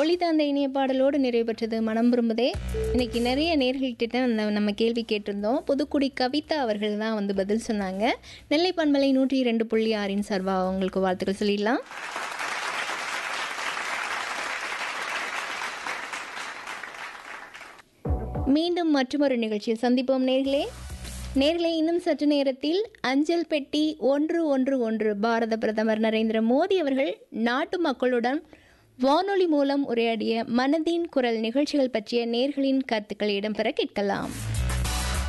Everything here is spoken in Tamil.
ஒளி தந்த இனிய பாடலோடு நிறைவு பெற்றது மனம் விரும்புதே இன்னைக்கு நிறைய நேர்கள்கிட்ட அந்த நம்ம கேள்வி கேட்டிருந்தோம் புதுக்குடி கவிதா அவர்கள் தான் வந்து பதில் சொன்னாங்க நெல்லை பண்பலை நூற்றி இரண்டு புள்ளி ஆறின் சார்பா அவங்களுக்கு வாழ்த்துக்கள் சொல்லிடலாம் மீண்டும் மற்றொரு நிகழ்ச்சியில் சந்திப்போம் நேர்களே நேர்களே இன்னும் சற்று நேரத்தில் அஞ்சல் பெட்டி ஒன்று ஒன்று ஒன்று பாரத பிரதமர் நரேந்திர மோடி அவர்கள் நாட்டு மக்களுடன் வானொலி மூலம் உரையாடிய மனதின் குரல் நிகழ்ச்சிகள் பற்றிய நேர்களின் கருத்துக்கள் இடம்பெற கேட்கலாம்